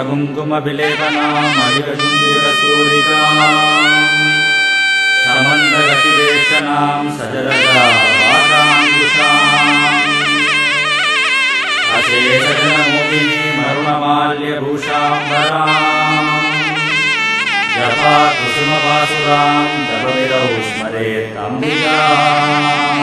कुङ्कुमविलेपनाम् अविरजुम्बिरसूरिकाम् समन्दगतिरेचनाम् सजलजावासाङ्कुशाम् अशेषजनमोहिनीम् अरुणमाल्यभूषाम्बराम् जपा कुसुमवासुराम् जपविरौ स्मरेत्तम्बिकाम्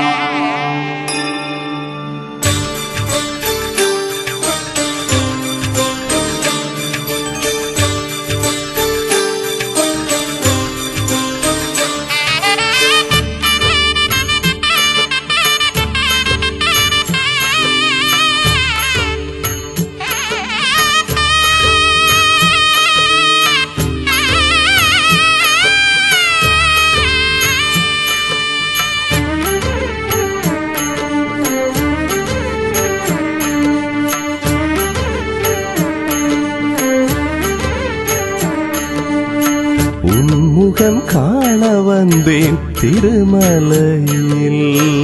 உன்முகம் காண வந்தேன் திருமலையில்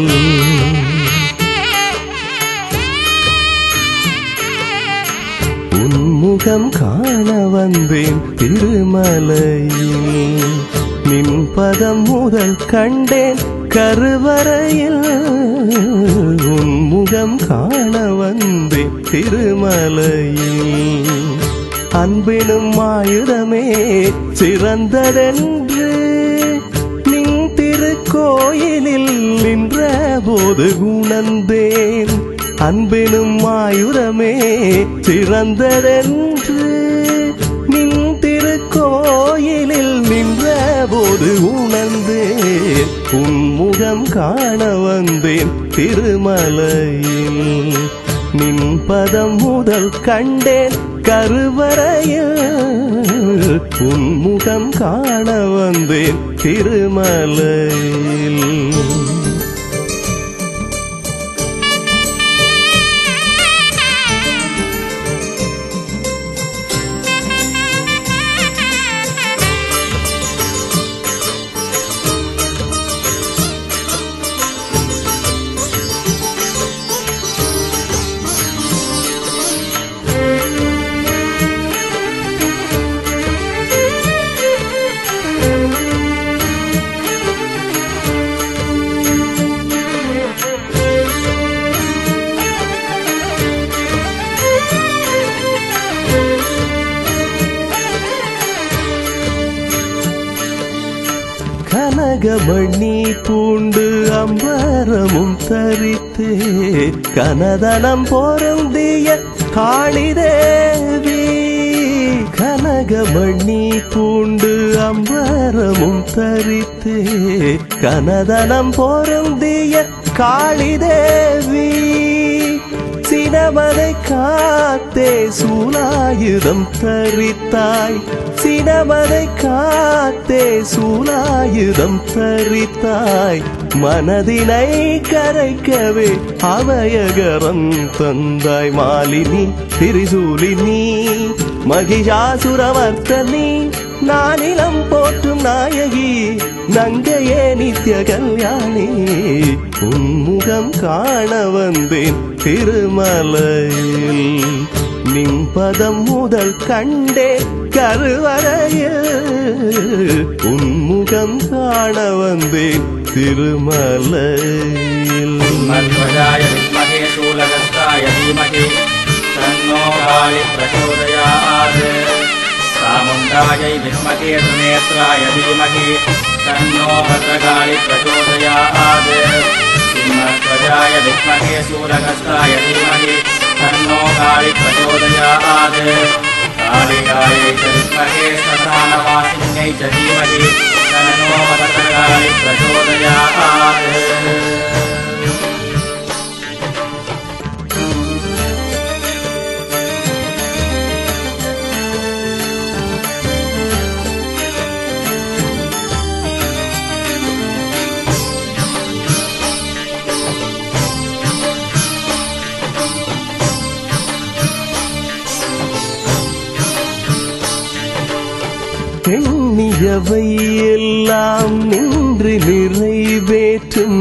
உன்முகம் காண வந்தேன் திருமலையில் நின் பதம் முதல் கண்டேன் கருவறையில் உன்முகம் காண வந்தேன் திருமலையில் அன்பினும் ஆயுதமே சிறந்ததென்று நின் திருக்கோயிலில் நின்ற போது உணர்ந்தேன் அன்பினும் ஆயுதமே சிறந்ததென்று நின் திருக்கோயிலில் நின்ற போது உணர்ந்தேன் உன்முகம் காண வந்தேன் திருமலையில் நின் பதம் முதல் கண்டேன் கருவறையில் உன்முகம் காண வந்தேன் திருமலையில் கனகமணி பூண்டு அம்பரமும் தரித்தே கனதனம் பொருந்திய காளிதேவி கனகமணி பூண்டு அம்பரமும் தரித்தே கனதனம் பொருந்திய காளிதேவி சினமதை காத்தே சூலாயுதம் தரித்தாய் சினமதை காத்தே சூலாயுதம் தரித்தாய் மனதினை கரைக்கவே அவயகரம் தந்தாய் மாலினி திரிசூலினி மகிஷாசுரவர்த்தனி நானிலம் போற்றும் நாயகி நங்கையே நித்ய கல்யாணி உன்முகம் காண வந்தேன் திருமலையில் நின் பதம் முதல் கண்டே கருவறையில் உன்முகம் காண வந்தேன் திருமலையில் मध्वजाय विद्महे शूलहस्ताय धीमहि तन्नो कालि प्रचोदयात् सामुण्डायै विद्महे त्रिनेत्राय धीमहि तन्नो भद्रकाळि प्रचोदयात् सिंहध्वजाय विद्महे शूलहस्ताय धीमहि तन्नो कालि प्रचोदयात् कालिकायै च विद्महे श्मशानवासिन्यै च धीमहि तन्नो भद्रकाळि प्रचोदयात् எண்ணியவை எல்லாம் நின்று நிறைவேற்றும்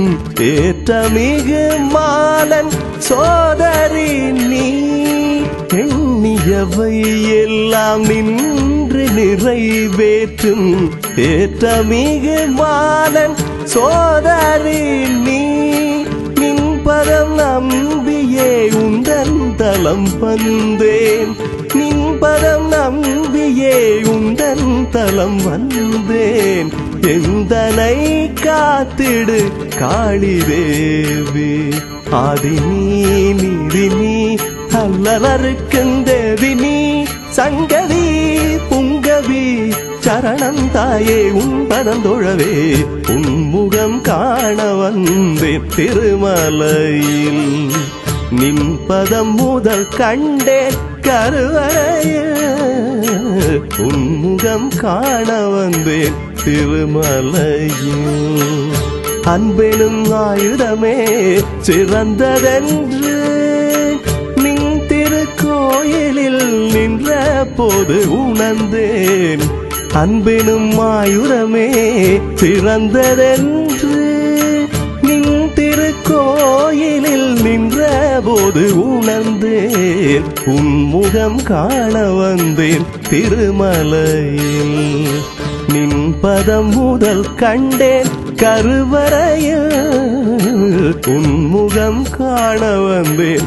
ஏற்றமிகு மாலன் சோதரி நீ எண்ணிய தேவை எல்லாம் நின்று நிறைவேற்றும் ஏற்றமிகு மாலன் சோதரி நீ நின்பதம் நம்பியே உந்தன் தலம் வந்தேன் நின்பதம் நம்பியே உந்தன் தலம் வந்தேன் எந்தனை காத்திடு காளி தேவி ஆதி நீ நீதி நீ அல்லலருக்குந்தேவி நீ சங்கதி புங்கவி சரணம் தாயே உன் பதம் தொழவே உன்முகம் காண வந்தேன் திருமலையில் நின் பதம் முதல் கண்டேன் கருவறையில் உன்முகம் காண வந்தேன் திருமலையில் அன்பெனும் ஆயுதமே சிறந்ததென்று நின் திருக்கோயிலில் நின்ற போது உணர்ந்தேன் அன்பெனும் ஆயுதமே சிறந்ததென்று நின் திருக்கோயிலில் நின்ற போது உணர்ந்தேன் உன் முகம் காண வந்தேன் திருமலையில் நின் பதம் முதல் கண்டேன் கருவறையில் உன் முகம் காண வந்தேன்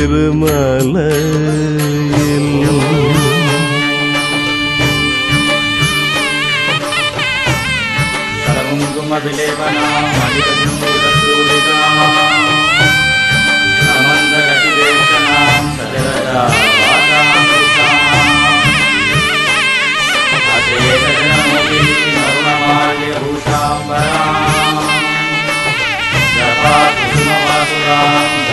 திருமலையில் சரகுங்குமவிலேபனாம் மதிகூலிகாம் சமந்தகதிவேஷனாம் சஜரஜா வாசாமிருஷாம் அசேஷஜனமோகினி அருணமால்யபூஷாம்பராம் ஜபாகுசுமவாசுராம்